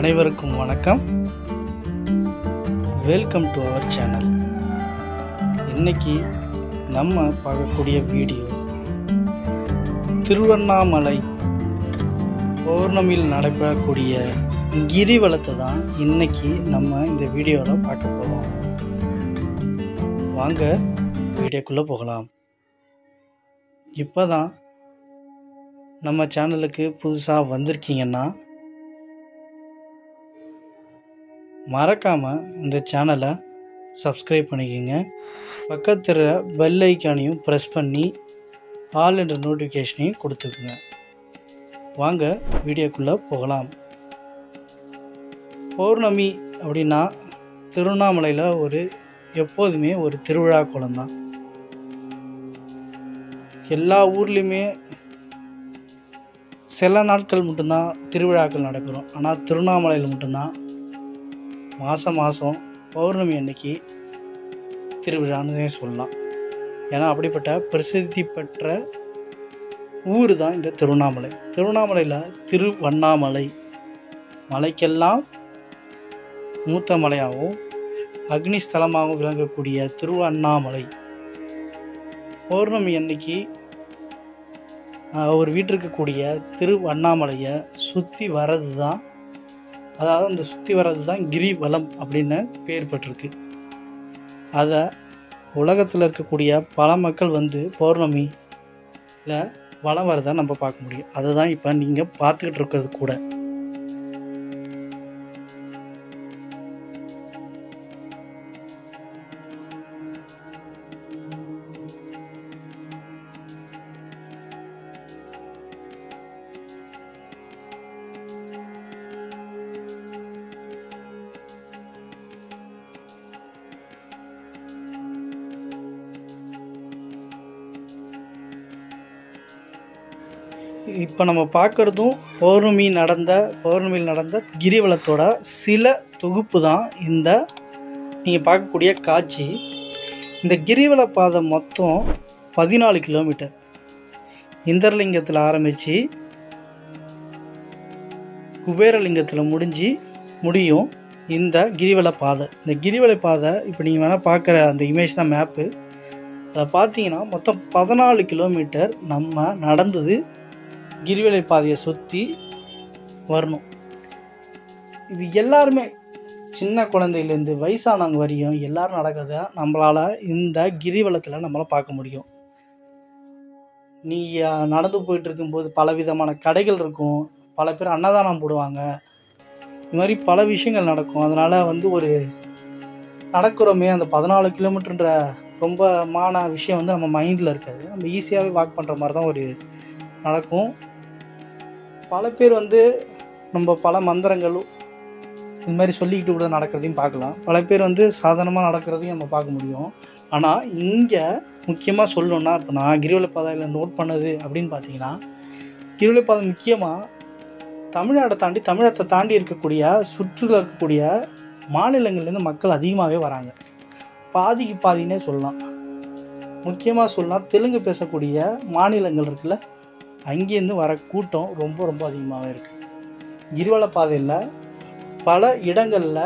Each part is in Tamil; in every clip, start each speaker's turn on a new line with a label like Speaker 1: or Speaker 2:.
Speaker 1: அனைவருக்கும் வணக்கம் வெல்கம் டு அவர் சேனல் இன்னைக்கு நம்ம பார்க்கக்கூடிய வீடியோ திருவண்ணாமலை பௌர்ணமியில் நடைபெறக்கூடிய கிரிவலத்தை தான் இன்னைக்கு நம்ம இந்த வீடியோவில் பார்க்க போகிறோம் வாங்க வீடியோக்குள்ளே போகலாம் இப்போ தான் நம்ம சேனலுக்கு புதுசாக வந்திருக்கீங்கன்னா மறக்காமல் இந்த சேனலை சப்ஸ்கிரைப் பண்ணிக்கோங்க பக்கத்தில் பெல் ஐக்கானையும் ப்ரெஸ் பண்ணி ஆல் என்ற நோட்டிஃபிகேஷனையும் கொடுத்துக்குங்க வாங்க வீடியோக்குள்ளே போகலாம் பௌர்ணமி அப்படின்னா திருவண்ணாமலையில் ஒரு எப்போதுமே ஒரு திருவிழா குளம்தான் எல்லா ஊர்லேயுமே சில நாட்கள் மட்டும்தான் திருவிழாக்கள் நடைபெறும் ஆனால் திருவண்ணாமலையில் மட்டும்தான் மாதம் மாதம் பௌர்ணமி அன்னைக்கு திருவிழான்னு சொல்லலாம் ஏன்னா அப்படிப்பட்ட பிரசித்தி பெற்ற ஊர் தான் இந்த திருவண்ணாமலை திருவண்ணாமலையில் திருவண்ணாமலை மலைக்கெல்லாம் மூத்த மலையாகவும் அக்னி ஸ்தலமாகவும் விளங்கக்கூடிய திருவண்ணாமலை பௌர்ணமி அன்னைக்கு ஆஹ், ஒரு வீட்டில் இருக்கக்கூடிய திருவண்ணாமலையை சுற்றி வர்றது தான் அதாவது அந்த சுற்றி வர்றது தான் கிரிவலம் அப்படின்னு பேர் பெற்றிருக்கு அதை உலகத்தில் இருக்கக்கூடிய பல மக்கள் வந்து பௌர்ணமியில் வலம் வரதை நம்ம பார்க்க முடியும் அதை தான் இப்போ நீங்கள் பார்த்துக்கிட்டு இருக்கிறது கூட இப்போ நம்ம பார்க்குறதும் பௌர்ணமி நடந்த பௌர்ணமியில் நடந்த கிரிவலத்தோட சில தொகுப்பு தான் இந்த நீங்கள் பார்க்கக்கூடிய காட்சி இந்த கிரிவல பாதை மொத்தம் பதினாலு கிலோமீட்டர் இந்தர்லிங்கத்தில் ஆரம்பித்து குபேரலிங்கத்தில் முடிஞ்சு முடியும் இந்த கிரிவல பாதை இந்த கிரிவல பாதை இப்போ நீங்கள் வேணால் பார்க்குற அந்த இமேஜ் தான் மேப்பு அதில் பார்த்தீங்கன்னா மொத்தம் பதினாலு கிலோமீட்டர் நம்ம நடந்தது கிரிவலை பாதையை சுற்றி வரணும் இது எல்லாருமே சின்ன குழந்தையிலேருந்து வயசானவங்க வரையும் எல்லாரும் நடக்கிறத நம்மளால் இந்த கிரிவலத்தில் நம்மளால் பார்க்க முடியும் நீ அஹ், நடந்து போயிட்டு இருக்கும்போது பல விதமான கடைகள் இருக்கும் பல பேர் அன்னதானம் போடுவாங்க இது மாதிரி பல விஷயங்கள் நடக்கும் அதனால் வந்து ஒரு நடக்கிறோமே அந்த பதினாலு கிலோமீட்டர்ன்ற ரொம்ப மான விஷயம் வந்து நம்ம மைண்டில் இருக்காது நம்ம ஈஸியாகவே வாக் பண்ணுற மாதிரி தான் ஒரு நடக்கும் பல பேர் வந்து நம்ம பல மந்திரங்கள் இது மாதிரி சொல்லிக்கிட்டு கூட நடக்கிறதையும் பார்க்கலாம் பல பேர் வந்து சாதாரணமாக நடக்கிறதையும் நம்ம பார்க்க முடியும் ஆனால் இங்கே முக்கியமாக சொல்லணுன்னா இப்போ நான் கிரிவல பாதையில் நோட் பண்ணது அப்படின்னு பார்த்தீங்கன்னா கிரிவல பாதை முக்கியமாக தமிழ்நாட்டை தாண்டி தமிழகத்தை தாண்டி இருக்கக்கூடிய சுற்றுலா இருக்கக்கூடிய மாநிலங்கள்லேருந்து மக்கள் அதிகமாகவே வராங்க பாதிக்கு பாதினே சொல்லலாம் முக்கியமாக சொல்லலாம் தெலுங்கு பேசக்கூடிய மாநிலங்கள் இருக்குல்ல அங்கேருந்து வர கூட்டம் ரொம்ப ரொம்ப அதிகமாகவே இருக்குது கிரிவல பாதையில் பல இடங்களில்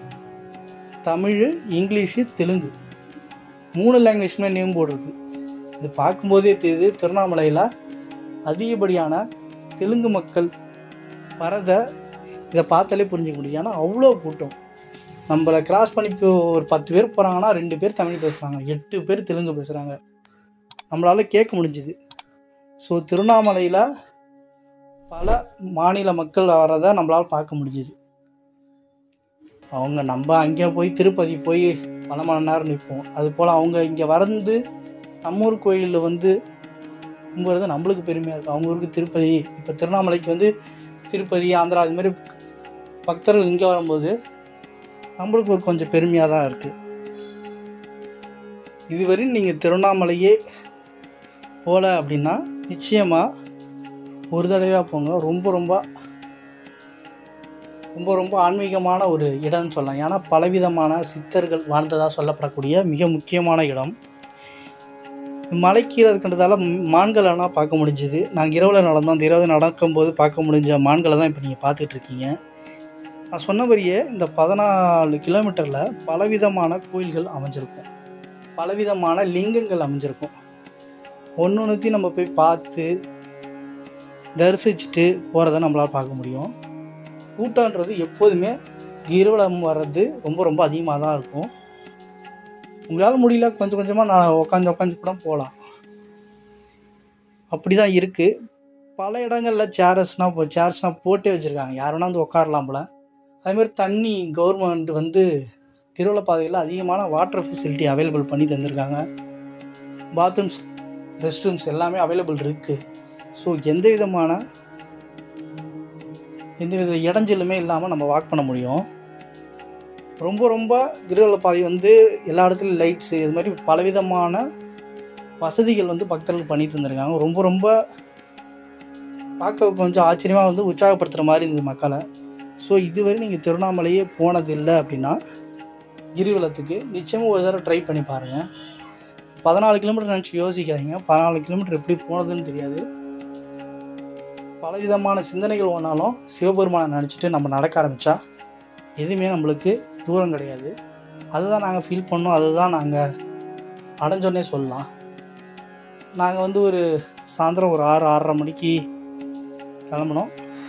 Speaker 1: தமிழ் இங்கிலீஷு தெலுங்கு மூணு லாங்குவேஜ்மே நேம் போர்டு இருக்குது இது பார்க்கும்போதே தெரியுது திருவண்ணாமலையில் அதிகப்படியான தெலுங்கு மக்கள் வரதை இதை பார்த்தாலே புரிஞ்சுக்க முடியும் ஏன்னா அவ்வளோ கூட்டம் நம்மளை கிராஸ் பண்ணி இப்போ ஒரு பத்து பேர் போகிறாங்கன்னா ரெண்டு பேர் தமிழ் பேசுகிறாங்க எட்டு பேர் தெலுங்கு பேசுகிறாங்க நம்மளால் கேட்க முடிஞ்சுது ஸோ திருவண்ணாமலையில் பல மாநில மக்கள் வரதை நம்மளால் பார்க்க முடிஞ்சுது அவங்க நம்ம அங்கே போய் திருப்பதி போய் பல மணி நேரம் நிற்போம் அது போல் அவங்க இங்கே வந்து நம்ம ஊர் கோயிலில் வந்து கும்புறது நம்மளுக்கு பெருமையாக இருக்கும் அவங்க ஊருக்கு திருப்பதி இப்போ திருவண்ணாமலைக்கு வந்து திருப்பதி ஆந்திரா அது மாதிரி பக்தர்கள் இங்கே வரும்போது நம்மளுக்கு ஒரு கொஞ்சம் பெருமையாக தான் இருக்குது இதுவரை நீங்கள் திருவண்ணாமலையே போகல அப்படின்னா நிச்சயமாக ஒரு தடவையாக போங்க ரொம்ப ரொம்ப ரொம்ப ரொம்ப ஆன்மீகமான ஒரு இடம்னு சொல்லலாம் ஏன்னா பலவிதமான சித்தர்கள் வாழ்ந்ததாக சொல்லப்படக்கூடிய மிக முக்கியமான இடம் மலைக்கீழே இருக்கின்றதால ம்- மான்கள் ஆனால் பார்க்க முடிஞ்சுது நாங்கள் இரவில் நடந்தோம் அந்த இரவு நடக்கும்போது பார்க்க முடிஞ்ச மான்களை தான் இப்போ நீங்கள் பார்த்துட்டு இருக்கீங்க நான் சொன்னபடியே இந்த பதினாலு கிலோமீட்டரில் பலவிதமான கோயில்கள் அமைஞ்சிருக்கும் பலவிதமான லிங்கங்கள் அமைஞ்சிருக்கும் ஒன்று ஒன்றுத்தையும் நம்ம போய் பார்த்து தரிசிச்சுட்டு போகிறத நம்மளால் பார்க்க முடியும் கூட்டன்றது எப்போதுமே கிரிவலம் வர்றது ரொம்ப ரொம்ப அதிகமாக தான் இருக்கும் உங்களால் முடியல கொஞ்சம் கொஞ்சமாக நான் உட்காந்து உட்காந்து கூட போகலாம் அப்படி தான் இருக்குது பல இடங்களில் சேர்ஸ்னால் இப்போ சேர்ஸ்னால் போட்டே வச்சுருக்காங்க யார் வேணா வந்து உட்காரலாம் போல் அதேமாதிரி தண்ணி கவர்மெண்ட் வந்து கிரிவல பாதையில் அதிகமான வாட்டர் ஃபெசிலிட்டி அவைலபிள் பண்ணி தந்திருக்காங்க பாத்ரூம்ஸ் ரெஸ்ட் ரூம்ஸ் எல்லாமே அவைலபிள் இருக்குது ஸோ எந்த விதமான எந்த வித இடைஞ்சலுமே இல்லாமல் நம்ம வாக் பண்ண முடியும் ரொம்ப ரொம்ப கிரிவல பாதை வந்து எல்லா இடத்துலையும் லைட்ஸு இது மாதிரி பலவிதமான வசதிகள் வந்து பக்தர்கள் பண்ணி தந்திருக்காங்க ரொம்ப ரொம்ப பார்க்க கொஞ்சம் ஆச்சரியமாக வந்து உற்சாகப்படுத்துகிற மாதிரி இருந்தது மக்களை ஸோ இதுவரை நீங்கள் திருவண்ணாமலையே போனதில்லை அப்படின்னா கிரிவலத்துக்கு நிச்சயமாக ஒரு தடவை ட்ரை பண்ணி பாருங்கள் பதினாலு கிலோமீட்டர் நினச்சி யோசிக்காதீங்க பதினாலு கிலோமீட்டர் எப்படி போனதுன்னு தெரியாது பலவிதமான சிந்தனைகள் ஒன்றாலும் சிவபெருமானை நினச்சிட்டு நம்ம நடக்க ஆரம்பித்தா எதுவுமே நம்மளுக்கு தூரம் கிடையாது அதுதான் நாங்கள் ஃபீல் பண்ணோம் அதுதான் நாங்கள் அடைஞ்சோன்னே சொல்லலாம் நாங்கள் வந்து ஒரு சாயந்தரம் ஒரு ஆறு ஆறரை மணிக்கு கிளம்புனோம்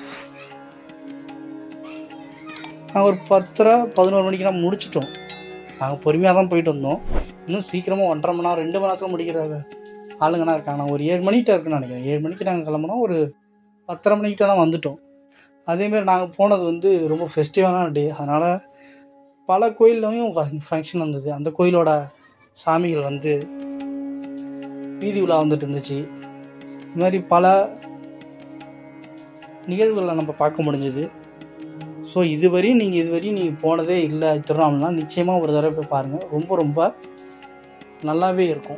Speaker 1: நாங்கள் ஒரு பத்தரை பதினோரு மணிக்கெலாம் முடிச்சிட்டோம் நாங்கள் பொறுமையாக தான் போயிட்டு வந்தோம் இன்னும் சீக்கிரமாக ஒன்றரை மணி நேரம் ரெண்டு மணி நேரத்தில் முடிக்கிற ஆளுங்கனா இருக்காங்க நான் ஒரு ஏழு மணிக்கிட்ட இருக்குன்னு நினைக்கிறேன் ஏழு மணிக்கு நாங்கள் கிளம்புனோம் ஒரு பத்தரை மணிக்கிட்டலாம் வந்துட்டோம் அதேமாரி நாங்கள் போனது வந்து ரொம்ப ஃபெஸ்டிவலான டே அதனால் பல கோயில்லையும் ஃபங்க்ஷன் வந்தது அந்த கோயிலோட சாமிகள் வந்து வீதி உலா வந்துட்டு இருந்துச்சு இது மாதிரி பல நிகழ்வுகளை நம்ம பார்க்க முடிஞ்சது ஸோ இதுவரையும் நீங்கள் இதுவரையும் நீங்கள் போனதே இல்லை திருவண்ணாமலைனா நிச்சயமாக ஒரு தடவை போய் பாருங்கள் ரொம்ப ரொம்ப நல்லாவே இருக்கும்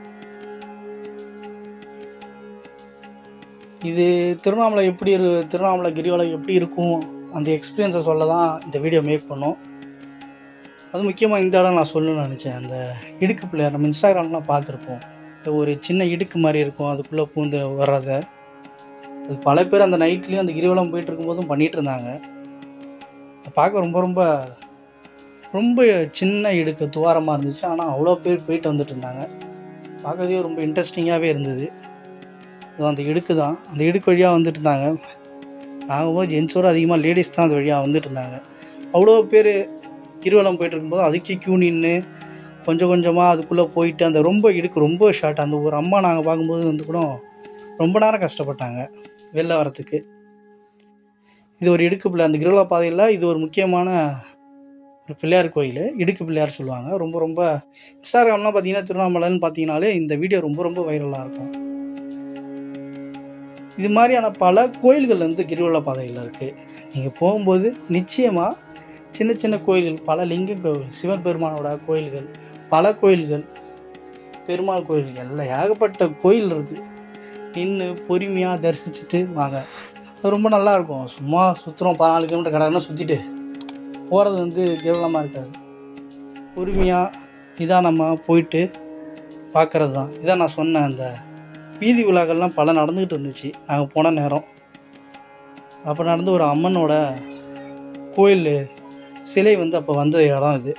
Speaker 1: இது திருவண்ணாமலை எப்படி இரு திருவண்ணாமலை கிரிவலம் எப்படி இருக்கும் அந்த எக்ஸ்பீரியன்ஸை சொல்ல தான் இந்த வீடியோ மேக் பண்ணோம் அது முக்கியமாக இந்த இடம் நான் சொல்லணும்னு நினச்சேன் அந்த இடுக்கு பிள்ளையார் நம்ம இன்ஸ்டாகிராம்லாம் பார்த்துருப்போம் இந்த ஒரு சின்ன இடுக்கு மாதிரி இருக்கும் அதுக்குள்ளே பூந்து வர்றத அது பல பேர் அந்த நைட்லேயும் அந்த கிரிவலம் போயிட்டு இருக்கும்போதும் பண்ணிகிட்டு இருந்தாங்க பார்க்க ரொம்ப ரொம்ப ரொம்ப சின்ன இடுக்கு துவாரமாக இருந்துச்சு ஆனால் அவ்வளோ பேர் போயிட்டு வந்துட்டு இருந்தாங்க பார்க்கறதே ரொம்ப இன்ட்ரெஸ்டிங்காகவே இருந்தது இது அந்த இடுக்கு தான் அந்த இடுக்கு வழியாக வந்துட்டு இருந்தாங்க நாங்கள் போய் ஜென்ஸோடு அதிகமாக லேடிஸ் தான் அந்த வழியாக வந்துட்டு இருந்தாங்க அவ்வளோ பேர் கிரிவலம் போயிட்டு இருக்கும்போது அதுக்கே கியூ நின்று கொஞ்சம் கொஞ்சமாக அதுக்குள்ளே போயிட்டு அந்த ரொம்ப இடுக்கு ரொம்ப ஷார்ட் அந்த ஒரு அம்மா நாங்கள் பார்க்கும்போது வந்து கூட ரொம்ப நேரம் கஷ்டப்பட்டாங்க வெளில வரத்துக்கு இது ஒரு இடுக்கு பிள்ளை அந்த கிரிவல பாதையில் இது ஒரு முக்கியமான ஒரு பிள்ளையார் கோயில் இடுக்கு பிள்ளையார் சொல்லுவாங்க ரொம்ப ரொம்ப இன்ஸ்டாகிராம்லாம் பார்த்தீங்கன்னா திருவண்ணாமலைன்னு பார்த்தீங்கனாலே இந்த வீடியோ ரொம்ப ரொம்ப வைரலாக இருக்கும் இது மாதிரியான பல கோயில்கள் வந்து கிரிவல பாதையில் இருக்குது நீங்கள் போகும்போது நிச்சயமாக சின்ன சின்ன கோயில்கள் பல லிங்க கோவில் சிவன் பெருமானோட கோயில்கள் பல கோயில்கள் பெருமாள் கோயில்கள் எல்லாம் ஏகப்பட்ட கோயில் இருக்குது நின்று பொறுமையாக தரிசிச்சுட்டு வாங்க அது ரொம்ப நல்லா இருக்கும் சும்மா சுற்றுறோம் பதினாலு கிலோமீட்டர் கடற்கன்னு சுற்றிட்டு போகிறது வந்து கேவலமாக இருக்காது பொறுமையாக நிதானமாக போயிட்டு பார்க்குறது தான் இதான் நான் சொன்னேன் அந்த வீதி விழாக்கள்லாம் பல நடந்துக்கிட்டு இருந்துச்சு நாங்கள் போன நேரம் அப்போ நடந்து ஒரு அம்மனோட கோயில் சிலை வந்து அப்போ வந்த இடம் இது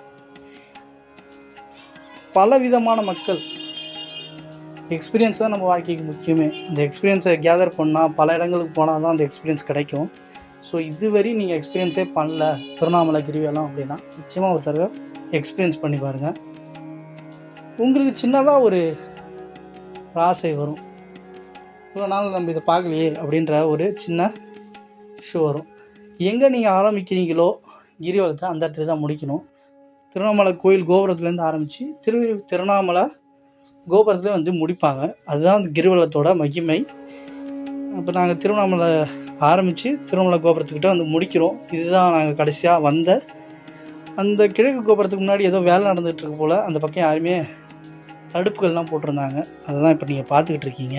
Speaker 1: பல விதமான மக்கள் எக்ஸ்பீரியன்ஸ் தான் நம்ம வாழ்க்கைக்கு முக்கியமே அந்த எக்ஸ்பீரியன்ஸை கேதர் பண்ணால் பல இடங்களுக்கு போனால் தான் அந்த எக்ஸ்பீரியன்ஸ் கிடைக்கும் ஸோ இதுவரை நீங்கள் எக்ஸ்பீரியன்ஸே பண்ணல திருவண்ணாமலை கிரிவலம் அப்படின்னா நிச்சயமாக ஒரு தடவை எக்ஸ்பீரியன்ஸ் பண்ணி பாருங்கள் உங்களுக்கு சின்னதாக ஒரு ஒரு ஆசை வரும் இவ்வளோ நாள் நம்ம இதை பார்க்கலையே அப்படின்ற ஒரு சின்ன ஷோ வரும் எங்கே நீங்கள் ஆரம்பிக்கிறீங்களோ கிரிவலத்தை அந்த இடத்துல தான் முடிக்கணும் திருவண்ணாமலை கோயில் கோபுரத்துலேருந்து ஆரம்பித்து திரு திருவண்ணாமலை கோபுரத்தில் வந்து முடிப்பாங்க அதுதான் அந்த கிரிவலத்தோட மகிமை இப்போ நாங்கள் திருவண்ணாமலை ஆரம்பித்து திருவண்ணாமலை கோபுரத்துக்கிட்ட வந்து முடிக்கிறோம் இதுதான் நாங்கள் கடைசியாக வந்த அந்த கிழக்கு கோபுரத்துக்கு முன்னாடி ஏதோ வேலை நடந்துகிட்டு இருக்கு போல் அந்த பக்கம் யாருமே தடுப்புகள்லாம் போட்டிருந்தாங்க அதை தான் இப்போ நீங்கள் பார்த்துக்கிட்டு இருக்கீங்க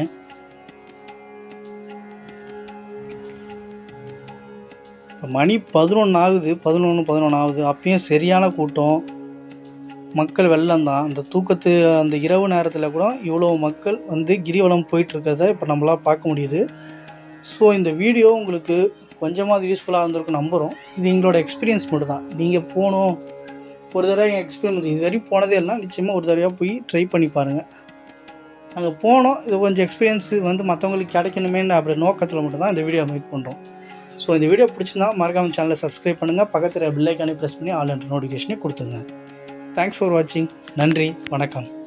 Speaker 1: இப்போ மணி பதினொன்று ஆகுது பதினொன்று பதினொன்று ஆகுது அப்பயும் சரியான கூட்டம் மக்கள் வெள்ளம் தான் அந்த தூக்கத்து அந்த இரவு நேரத்தில் கூட இவ்வளோ மக்கள் வந்து கிரிவலம் போயிட்டுருக்கிறத இப்போ நம்மளால் பார்க்க முடியுது ஸோ இந்த வீடியோ உங்களுக்கு கொஞ்சமாவது யூஸ்ஃபுல்லாக இருந்திருக்கும் நம்புகிறோம் இது எங்களோட எக்ஸ்பீரியன்ஸ் மட்டும் தான் நீங்கள் போகணும் ஒரு தடவை எங்கள் எக்ஸ்பீரியன்ஸ் இது வரைக்கும் போனதே இல்லை நிச்சயமாக ஒரு தடவையாக போய் ட்ரை பண்ணி பாருங்கள் நாங்கள் போனோம் இது கொஞ்சம் எக்ஸ்பீரியன்ஸ் வந்து மற்றவங்களுக்கு கிடைக்கணுமேன்னு அப்படி நோக்கத்தில் மட்டும் தான் இந்த வீடியோ மேக் பண்ணுறோம் ஸோ இந்த வீடியோ பிடிச்சிருந்தா மறக்காம சேனலை சப்ஸ்கிரைப் பண்ணுங்கள் பக்கத்தில் பில்லைக்கானே ப்ரெஸ் பண்ணி ஆல் என்ற நோட்டிஃபிகேஷனே கொடுத்துங்க தேங்க்ஸ் ஃபார் வாட்சிங் நன்றி வணக்கம்